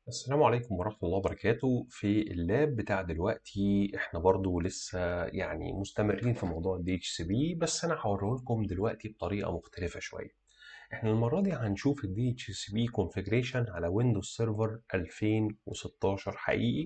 السلام عليكم ورحمة الله وبركاته في اللاب بتاع دلوقتي احنا برضو لسه يعني مستمرين في موضوع ال DHCP بس انا هوريه لكم دلوقتي بطريقة مختلفة شوية احنا المرة دي هنشوف ال DHCP configuration على ويندوز سيرفر 2016 حقيقي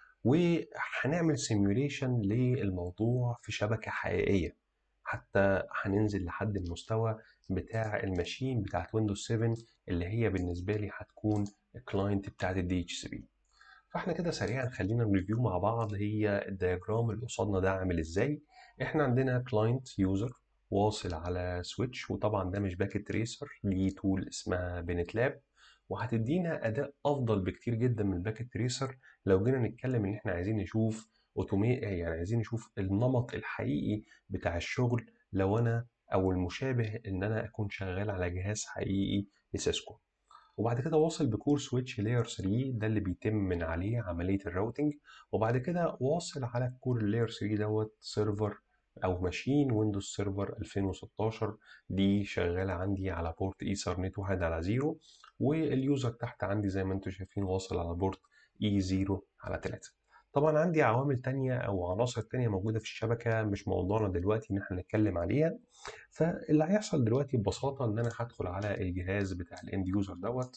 وهنعمل سيميوليشن للموضوع في شبكة حقيقية حتى هننزل لحد المستوى بتاع الماشين بتاعت ويندوز 7 اللي هي بالنسبة لي هتكون الكلاينت بتاعت الدي اتش سي بي فاحنا كده سريعا خلينا نريفيو مع بعض هي الدياجرام اللي قصادنا ده عامل ازاي احنا عندنا كلاينت يوزر واصل على سويتش وطبعا ده مش باكيت تريسر دي تول اسمها بنت لاب وهتدينا اداء افضل بكتير جدا من الباكيت تريسر لو جينا نتكلم ان احنا عايزين نشوف اوتومي يعني عايزين نشوف النمط الحقيقي بتاع الشغل لو انا او المشابه ان انا اكون شغال على جهاز حقيقي لسيسكو وبعد كده واصل بكور سويتش لاير 3 ده اللي بيتم من عليه عمليه الراوتنج وبعد كده واصل على الكور لاير 3 دوت سيرفر او ماشين ويندوز سيرفر 2016 دي شغاله عندي على بورت ايثرنت 1 على 0 واليوزر تحت عندي زي ما انتم شايفين واصل على بورت اي 0 على 3 طبعا عندي عوامل تانية او عناصر تانية موجودة في الشبكة مش موضوعنا دلوقتي ان احنا نتكلم عليها فاللي هيحصل دلوقتي ببساطة ان انا هدخل على الجهاز بتاع الاند يوزر دوت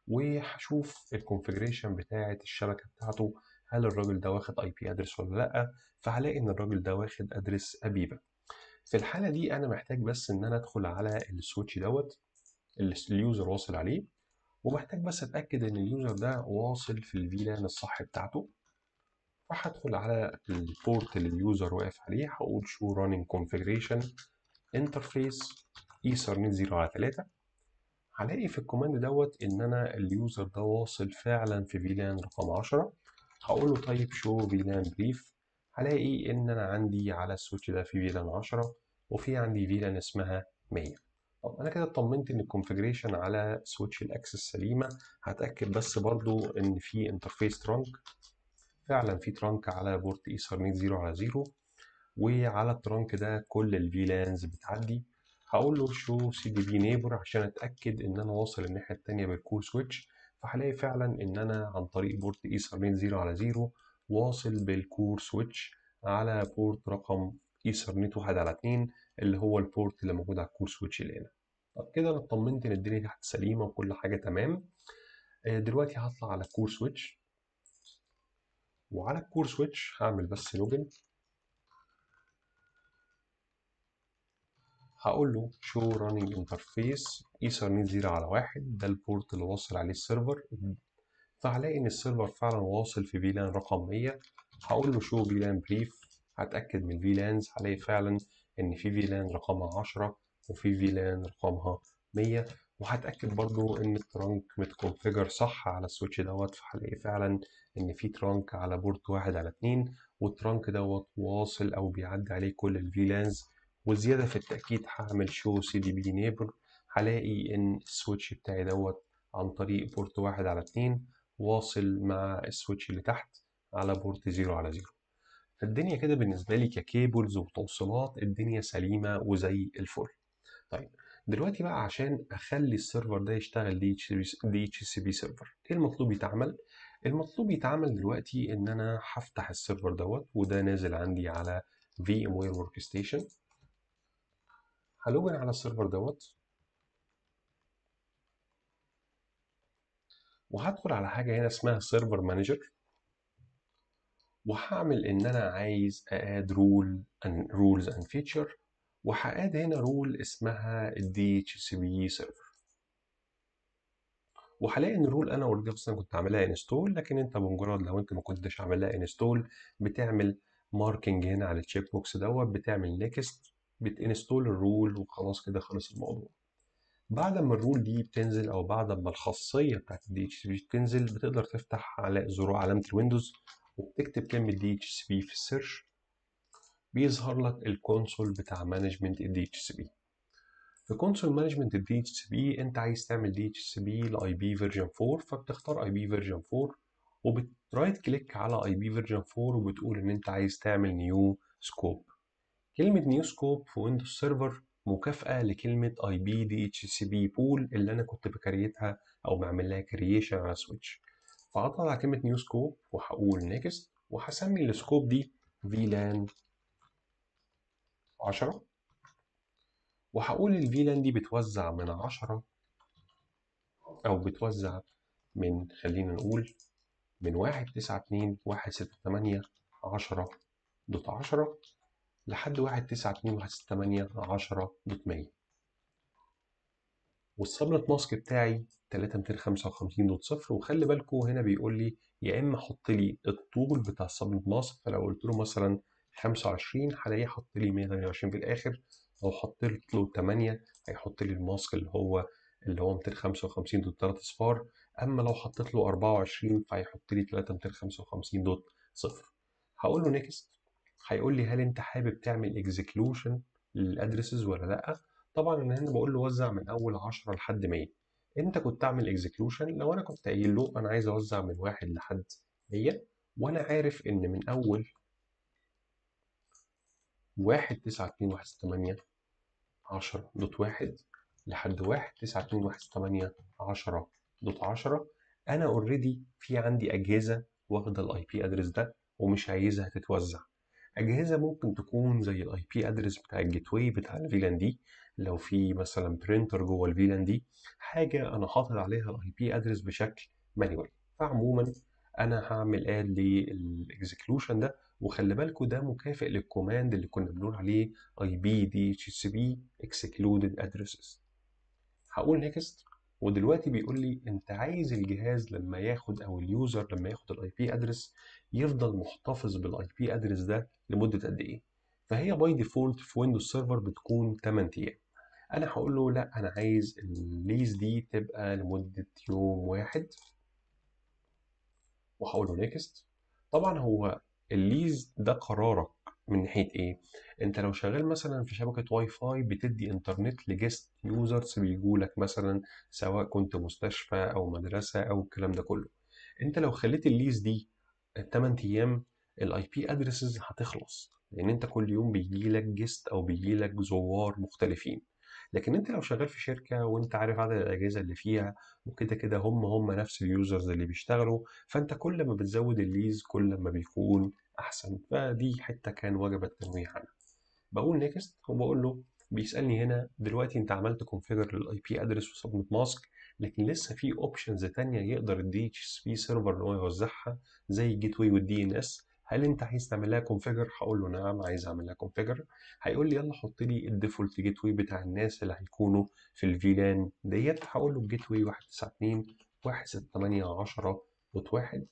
وهشوف الكونفجريشن بتاعة الشبكة بتاعته هل الراجل ده واخد اي بي ادرس ولا لا فهلاقي ان الراجل ده واخد ادرس ابيبا في الحالة دي انا محتاج بس ان انا ادخل على السويتش دوت اللي اليوزر واصل عليه ومحتاج بس اتاكد ان اليوزر ده واصل في الفيلان الصح بتاعته فهدخل على البورت اللي اليوزر واقف عليه هقول شو راننج كونفيجريشن انترفيس ايثرنت 0 على 3 هلاقي في الكوماند دوت ان انا اليوزر ده واصل فعلا في فيلان رقم 10 هقول له طيب شو فيلان بريف هلاقي ان انا عندي على السويتش ده في فيلان 10 وفي عندي فيلان اسمها 100 طب انا كده اطمنت ان الكونفيجريشن على سويتش الاكسس سليمه هتاكد بس برضو ان في انترفيس ترانك فعلا في ترانك على بورت ايثرنت 0 على 0 وعلى الترانك ده كل الفيلانز بتعدي هقول له شو سي دي بي نيبر عشان اتاكد ان انا واصل الناحيه التانيه بالكور سويتش فهلاقي فعلا ان انا عن طريق بورت ايثرنت 0 على 0 واصل بالكور سويتش على بورت رقم ايثرنت 1 على 2 اللي هو البورت اللي موجود على الكور سويتش اللي هنا طب كده انا اطمنت ان الدنيا تحت سليمه وكل حاجه تمام دلوقتي هطلع على الكور سويتش وعلى الكور سويتش هعمل بس لوجن هقول له شو راننج انترفيس ايثرنت 0 على 1 ده البورت اللي واصل عليه السيرفر فهلاقي ان السيرفر فعلا واصل في فيلان رقم 100 هقول له شو فيلان بريف هتاكد من الفيلانز هلاقي فعلا ان في فيلان رقمها 10 وفي فيلان رقمها 100 وهتاكد برضو ان الترانك متكونفيجر صح على السويتش دوت فهلاقي فعلا ان في ترانك على بورت واحد على اتنين والترانك دوت واصل او بيعدي عليه كل الفيلانز وزيادة في التأكيد هعمل شو سي دي بي نيبر هلاقي ان السويتش بتاعي دوت عن طريق بورت واحد على اتنين واصل مع السويتش اللي تحت على بورت زيرو على زيرو فالدنيا كده بالنسبة لي ككيبلز وتوصيلات الدنيا سليمة وزي الفل طيب دلوقتي بقى عشان اخلي السيرفر ده يشتغل دي اتش سي بي سيرفر ايه المطلوب يتعمل المطلوب يتعمل دلوقتي ان انا هفتح السيرفر دوت وده نازل عندي على في ام وير ورك ستيشن هلوجن على السيرفر دوت وهدخل على حاجه هنا اسمها سيرفر مانجر وهعمل ان انا عايز ااد رول رولز اند فيتشر وهاد هنا رول اسمها الدي اتش سي بي سيرفر وهلاقي ان الرول انا اوريدي اصلا كنت عاملها انستول لكن انت بمجرد لو انت ما كنتش عاملها انستول بتعمل ماركنج هنا على التشيك بوكس دوت بتعمل نيكست بتنستول الرول وخلاص كده خلص الموضوع بعد ما الرول دي بتنزل او بعد ما الخاصيه بتاعت الدي اتش سي بي بتنزل بتقدر تفتح على زرار علامه الويندوز وبتكتب كلمه دي اتش سي بي في السيرش بيظهر لك الكونسول بتاع مانجمنت الدي اتش سي بي في كونسول مانجمنت الدي اتش سي بي انت عايز تعمل دي اتش سي بي لاي بي فيرجن 4 فبتختار اي بي فيرجن 4 وبترايت كليك على اي بي فيرجن 4 وبتقول ان انت عايز تعمل نيو سكوب كلمة نيو سكوب في ويندوز سيرفر مكافأة لكلمة اي بي دي اتش سي بي بول اللي انا كنت بكريتها او بعمل لها كرييشن على سويتش فهضغط على كلمة نيو سكوب وهقول نيكست وهسمي السكوب دي فيلان 10 وهقول الفيلان دي بتوزع من 10 أو بتوزع من خلينا نقول من 1 9 2 1 6 8 10 دوت 10 لحد 1 9 2 1 6 8 10 دوت 100 والسبنت ماسك بتاعي 3255 دوت صفر وخلي بالكم هنا بيقول لي يا اما حط لي الطول بتاع السبنت ماسك فلو قلت له مثلا 25 هلاقيه حط لي 128 في الاخر لو حطيت له 8 هيحط لي الماسك اللي هو اللي هو 255 دوت 3 اصفار اما لو حطيت له 24 فهيحط لي 3255 دوت صفر هقول له نيكست هيقول لي هل انت حابب تعمل اكزكلوشن للادرسز ولا لا طبعا انا هنا بقول له وزع من اول 10 لحد 100 انت كنت تعمل اكزكلوشن لو انا كنت قايل له انا عايز اوزع من واحد لحد 100 وانا عارف ان من اول 1 9 2 1 6 8 10 دوت 1 لحد 1 9 2 1 6 8 10 دوت 10 انا اوريدي في عندي اجهزه واخده الاي بي ادرس ده ومش عايزها تتوزع اجهزه ممكن تكون زي الاي بي ادرس بتاع الجيت واي بتاع الفيلان دي لو في مثلا برينتر جوه الفيلان دي حاجه انا حاطط عليها الاي بي ادرس بشكل مانيوال فعموما انا هعمل اد للاكزكلوشن ده وخلي بالكوا ده مكافئ للكوماند اللي كنا بنقول عليه اي بي دي اتش سي بي اكسكلودد ادرسز هقول نيكست ودلوقتي بيقول لي انت عايز الجهاز لما ياخد او اليوزر لما ياخد الاي بي ادرس يفضل محتفظ بالاي بي ادرس ده لمده قد ايه فهي باي ديفولت في ويندوز سيرفر بتكون 8 ايام انا هقول له لا انا عايز الليز دي تبقى لمده يوم واحد وهقول له نيكست طبعا هو الليز ده قرارك من ناحيه ايه انت لو شغال مثلا في شبكه واي فاي بتدي انترنت لجست يوزرز بيجوا لك مثلا سواء كنت مستشفى او مدرسه او الكلام ده كله انت لو خليت الليز دي 8 ايام الاي بي ادرسز هتخلص لان انت كل يوم بيجي لك جست او بيجي لك زوار مختلفين لكن انت لو شغال في شركه وانت عارف عدد الاجهزه اللي فيها وكده كده هم هم نفس اليوزرز اللي بيشتغلوا فانت كل ما بتزود الليز كل ما بيكون احسن فدي حته كان وجب التنويه عنها بقول نيكست وبقول له بيسالني هنا دلوقتي انت عملت كونفيجر للاي بي ادرس وسبمت ماسك لكن لسه في اوبشنز تانية يقدر الدي اتش اس بي سيرفر ان هو يوزعها زي الجيت واي والدي ان اس هل انت عايز تعمل لها كونفيجر هقول له نعم عايز اعمل لها كونفيجر هيقول لي يلا حط لي الديفولت جيت واي بتاع الناس اللي هيكونوا في الفيلان ديت هقول له الجيت واي 192 168 10 دوت 1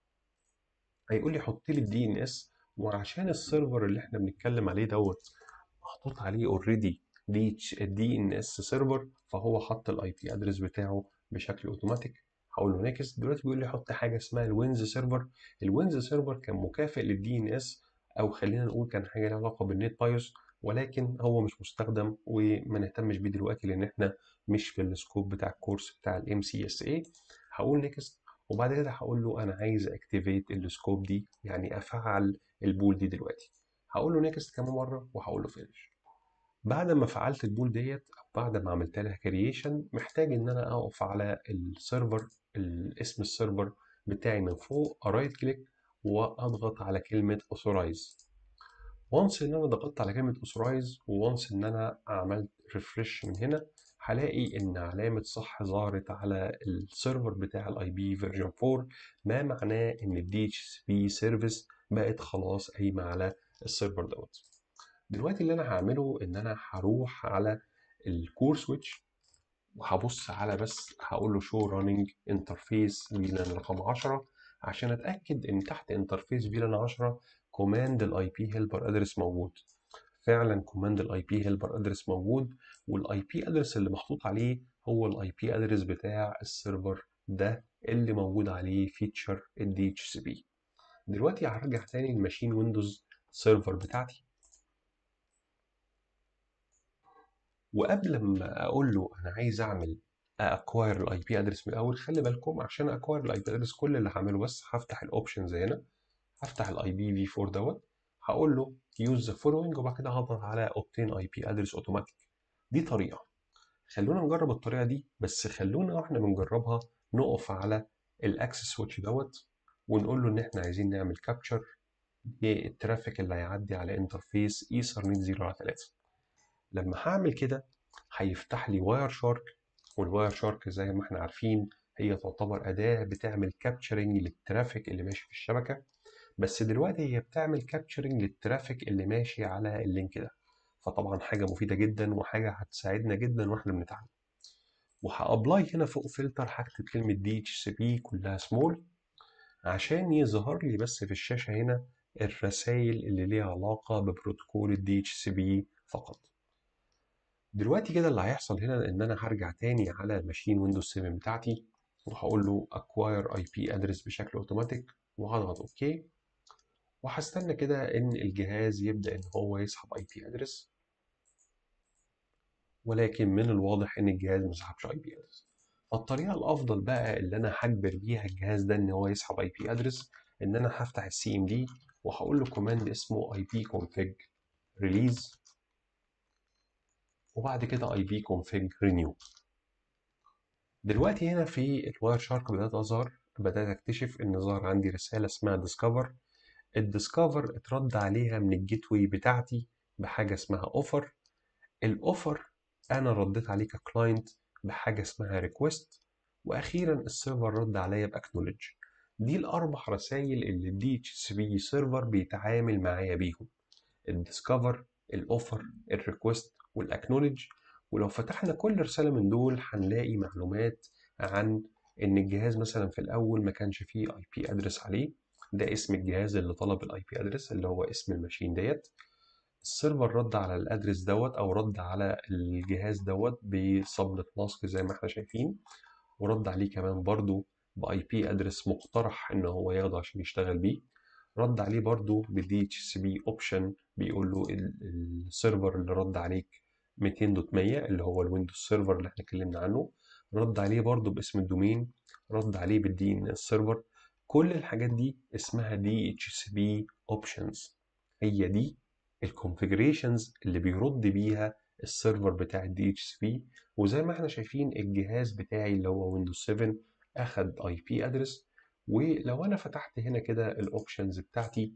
هيقول لي حط لي الدي ان اس وعشان السيرفر اللي احنا بنتكلم عليه دوت محطوط عليه اوريدي دي دي ان اس سيرفر فهو حط الاي بي ادرس بتاعه بشكل اوتوماتيك هقول له نيكست دلوقتي بيقول لي حط حاجه اسمها الوينز سيرفر الوينز سيرفر كان مكافئ للدي ان اس او خلينا نقول كان حاجه لها علاقه بالنت بايوس ولكن هو مش مستخدم وما نهتمش بيه دلوقتي لان احنا مش في السكوب بتاع الكورس بتاع الام سي اس اي هقول نيكست وبعد كده هقول له انا عايز اكتيفيت السكوب دي يعني افعل البول دي دلوقتي هقول له نيكست كمان مره وهقول له فينش بعد ما فعلت البول ديت او بعد ما عملت لها كرييشن محتاج ان انا اقف على السيرفر اسم السيرفر بتاعي من فوق ارايت كليك واضغط على كلمه اوثورايز وانس ان انا ضغطت على كلمه اوثورايز وانس ان انا عملت ريفرش من هنا هلاقي ان علامه صح ظهرت على السيرفر بتاع الاي بي فيرجن 4 ما معناه ان الدي اتش بي سيرفيس بقت خلاص قايمه على السيرفر دوت دلوقتي اللي انا هعمله ان انا هروح على الكور سويتش وهبص على بس هقول له شو راننج انترفيس فيلان رقم 10 عشان اتاكد ان تحت انترفيس فيلان 10 كوماند الاي بي هيلبر ادرس موجود فعلا كوماند الاي بي هيلبر ادرس موجود والاي بي ادرس اللي محطوط عليه هو الاي بي ادرس بتاع السيرفر ده اللي موجود عليه فيتشر الدي اتش سي بي دلوقتي هرجع تاني الماشين ويندوز سيرفر بتاعتي وقبل ما اقول له انا عايز اعمل اكواير الاي بي ادرس من الاول خلي بالكم عشان اكواير الاي بي ادرس كل اللي هعمله بس هفتح الاوبشنز هنا هفتح الاي بي في 4 دوت هقول له يوز ذا فولوينج وبعد كده هضغط على اوبتين اي بي ادرس اوتوماتيك دي طريقه خلونا نجرب الطريقه دي بس خلونا واحنا بنجربها نقف على الاكسس سويتش دوت ونقول له ان احنا عايزين نعمل كابتشر للترافيك اللي هيعدي على انترفيس ايثرنت 0 على 3 لما هعمل كده هيفتح لي واير شارك والواير شارك زي ما احنا عارفين هي تعتبر أداة بتعمل كابتشرنج للترافيك اللي ماشي في الشبكة بس دلوقتي هي بتعمل كابتشرنج للترافيك اللي ماشي على اللينك ده فطبعا حاجة مفيدة جدا وحاجة هتساعدنا جدا واحنا بنتعلم وهابلاي هنا فوق فلتر هكتب كلمة دي اتش سي بي كلها سمول عشان يظهر لي بس في الشاشة هنا الرسائل اللي ليها علاقة ببروتوكول الدي اتش سي بي فقط دلوقتي كده اللي هيحصل هنا ان انا هرجع تاني على ماشين ويندوز 7 بتاعتي وهقول له acquire IP address بشكل اوتوماتيك وهضغط اوكي وهستنى كده ان الجهاز يبدا ان هو يسحب اي بي ادرس ولكن من الواضح ان الجهاز ما سحبش اي بي ادرس فالطريقه الافضل بقى اللي انا هجبر بيها الجهاز ده ان هو يسحب اي بي ادرس ان انا هفتح السي ام دي وهقول له كوماند اسمه اي بي config release وبعد كده اي بي config renew دلوقتي هنا في الواير شارك بدات اظهر بدات اكتشف ان ظهر عندي رساله اسمها ديسكفر الديسكفر اترد عليها من الجيت واي بتاعتي بحاجه اسمها اوفر الاوفر انا رديت عليه ككلاينت بحاجه اسمها ريكوست واخيرا السيرفر رد عليا باكنولج دي الاربع رسائل اللي الدي اتش سي بي سيرفر بيتعامل معايا بيهم الديسكفر الاوفر الريكوست والاكنولج ولو فتحنا كل رساله من دول هنلاقي معلومات عن ان الجهاز مثلا في الاول ما كانش فيه اي بي ادرس عليه ده اسم الجهاز اللي طلب الاي بي ادرس اللي هو اسم الماشين ديت السيرفر رد على الادرس دوت او رد على الجهاز دوت بسبنت ماسك زي ما احنا شايفين ورد عليه كمان برضو باي بي ادرس مقترح ان هو ياخده عشان يشتغل بيه رد عليه برضو بالدي اتش سي بي اوبشن بيقول له السيرفر اللي رد عليك 200.100 اللي هو الويندوز سيرفر اللي احنا اتكلمنا عنه رد عليه برضو باسم الدومين رد عليه بالدي ان اس سيرفر كل الحاجات دي اسمها دي اتش سي بي اوبشنز هي دي الكونفيجريشنز اللي بيرد بيها السيرفر بتاع الدي اتش سي بي وزي ما احنا شايفين الجهاز بتاعي اللي هو ويندوز 7 اخد اي بي ادرس ولو انا فتحت هنا كده الاوبشنز بتاعتي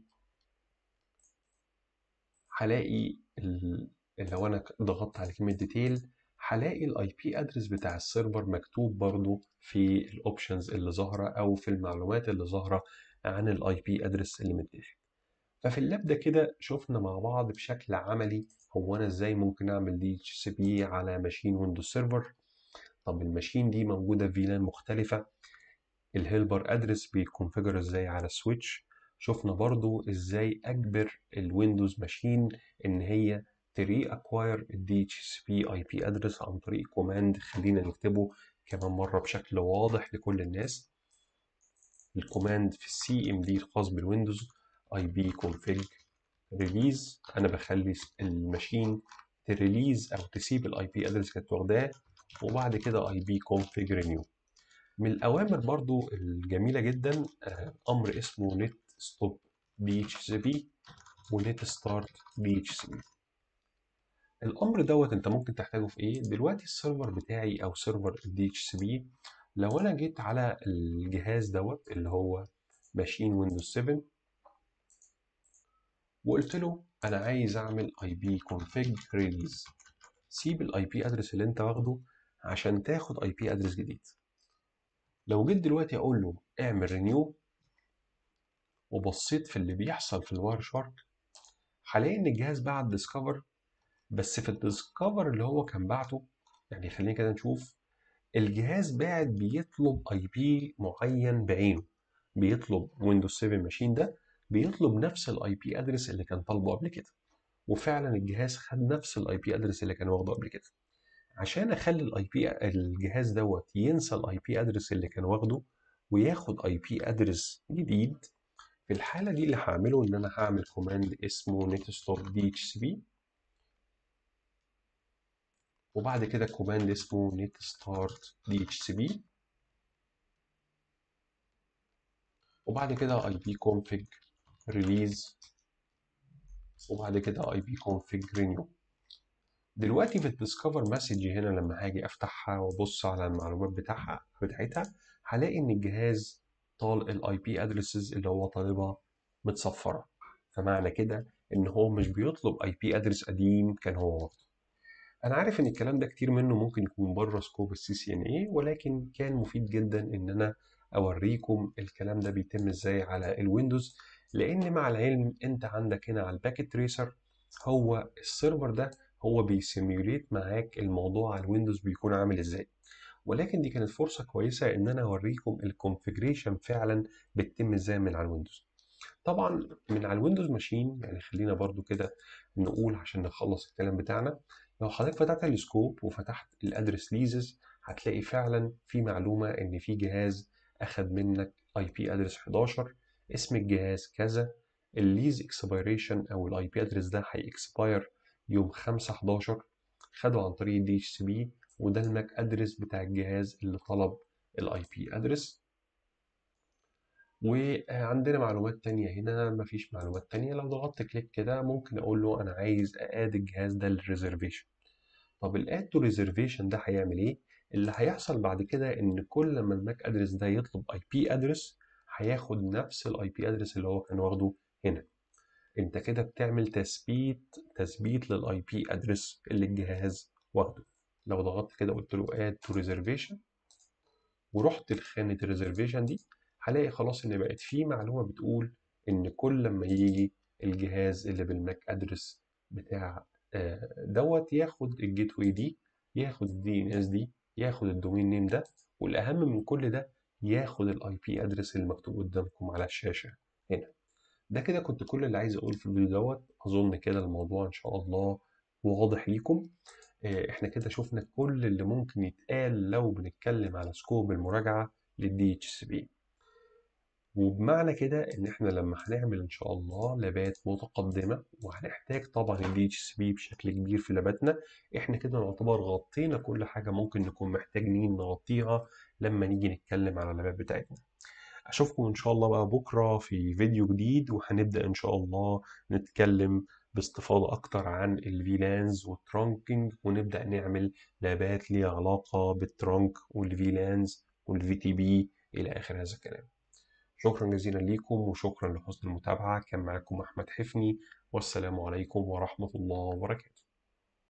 هلاقي لو انا ضغطت على كلمه ديتيل هلاقي الاي بي ادرس بتاع السيرفر مكتوب برضو في الاوبشنز اللي ظاهره او في المعلومات اللي ظاهره عن الاي بي ادرس اللي متاخد ففي اللاب ده كده شفنا مع بعض بشكل عملي هو انا ازاي ممكن اعمل دي اتش سي بي على ماشين ويندوز سيرفر طب الماشين دي موجوده في فيلان مختلفه الهيلبر ادرس بيكونفيجر ازاي على سويتش شفنا برضو ازاي اجبر الويندوز ماشين ان هي تري اكواير الدي اتش سي بي اي بي ادرس عن طريق كوماند خلينا نكتبه كمان مره بشكل واضح لكل الناس الكوماند في السي ام دي الخاص بالويندوز اي بي config ريليز انا بخلي الماشين تريليز او تسيب الاي بي ادرس كانت واخداه وبعد كده اي بي config renew من الاوامر برضو الجميله جدا امر اسمه نت ستوب دي اتش سي بي ونت ستارت دي اتش سي بي الامر دوت انت ممكن تحتاجه في ايه دلوقتي السيرفر بتاعي او سيرفر الدي اتش سي بي لو انا جيت على الجهاز دوت اللي هو ماشين ويندوز 7 وقلت له انا عايز اعمل اي بي config ريليز سيب الاي بي ادرس اللي انت واخده عشان تاخد اي بي ادرس جديد لو جيت دلوقتي اقول له اعمل رينيو وبصيت في اللي بيحصل في الواير شارك هلاقي ان الجهاز بعت ديسكفر بس في الديسكفر اللي هو كان بعته يعني خلينا كده نشوف الجهاز باعت بيطلب اي بي معين بعينه بيطلب ويندوز 7 ماشين ده بيطلب نفس الاي بي ادرس اللي كان طالبه قبل كده وفعلا الجهاز خد نفس الاي بي ادرس اللي كان واخده قبل كده عشان اخلي الاي بي الجهاز دوت ينسى الاي بي ادرس اللي كان واخده وياخد اي بي ادرس جديد في الحاله دي اللي هعمله ان انا هعمل كوماند اسمه نت ستوب دي اتش سي بي وبعد كده كوماند اسمه نت ستارت دي اتش سي بي وبعد كده اي بي config ريليز وبعد كده اي بي config renew دلوقتي في الديسكفر مسج هنا لما هاجي افتحها وابص على المعلومات بتاعها بتاعتها هلاقي ان الجهاز طال الاي بي ادرسز اللي هو طالبها متصفره فمعنى كده ان هو مش بيطلب اي بي ادرس قديم كان هو واخده انا عارف ان الكلام ده كتير منه ممكن يكون بره سكوب السي سي ان اي ولكن كان مفيد جدا ان انا اوريكم الكلام ده بيتم ازاي على الويندوز لان مع العلم انت عندك هنا على الباكيت تريسر هو السيرفر ده هو بيسيميوليت معاك الموضوع على الويندوز بيكون عامل ازاي ولكن دي كانت فرصة كويسة ان انا اوريكم الكونفيجريشن فعلا بتتم ازاي من على الويندوز طبعا من على الويندوز ماشين يعني خلينا برضو كده نقول عشان نخلص الكلام بتاعنا لو حضرتك فتحت السكوب وفتحت الادرس ليزز هتلاقي فعلا في معلومة ان في جهاز اخد منك اي بي ادرس 11 اسم الجهاز كذا الليز اكسبيريشن او الاي بي ادرس ده هيكسباير يوم 5 11 خده عن طريق الدي اتش سي بي وده الماك ادرس بتاع الجهاز اللي طلب الاي بي ادرس وعندنا معلومات تانية هنا مفيش معلومات تانية لو ضغطت كليك كده ممكن اقول له انا عايز ااد الجهاز ده للريزرفيشن طب الاد تو ريزرفيشن ده هيعمل ايه اللي هيحصل بعد كده ان كل ما الماك ادرس ده يطلب اي بي ادرس هياخد نفس الاي بي ادرس اللي هو كان واخده هنا انت كده بتعمل تثبيت تثبيت للاي بي ادرس اللي الجهاز واخده لو ضغطت كده قلت له اد تو ريزرفيشن ورحت لخانه الريزرفيشن دي هلاقي خلاص ان بقت في معلومه بتقول ان كل لما يجي الجهاز اللي بالماك ادرس بتاع دوت ياخد الجيت واي دي ياخد الدي ان اس دي ياخد الدومين نيم ده والاهم من كل ده ياخد الاي بي ادرس اللي مكتوب قدامكم على الشاشه هنا ده كده كنت كل اللي عايز اقوله في الفيديو دوت اظن كده الموضوع ان شاء الله واضح ليكم احنا كده شفنا كل اللي ممكن يتقال لو بنتكلم على سكوب المراجعه للدي اتش سي بي وبمعنى كده ان احنا لما هنعمل ان شاء الله لابات متقدمه وهنحتاج طبعا الدي اتش سي بي بشكل كبير في لاباتنا احنا كده نعتبر غطينا كل حاجه ممكن نكون محتاجين نغطيها لما نيجي نتكلم على اللابات بتاعتنا اشوفكم ان شاء الله بقى بكره في فيديو جديد وهنبدا ان شاء الله نتكلم باستفاضه اكتر عن الفيلانز والترانكينج ونبدا نعمل لابات ليها علاقه بالترانك والفيلانز والفي تي بي الى اخر هذا الكلام شكرا جزيلا ليكم وشكرا لحسن المتابعة كان معكم أحمد حفني والسلام عليكم ورحمة الله وبركاته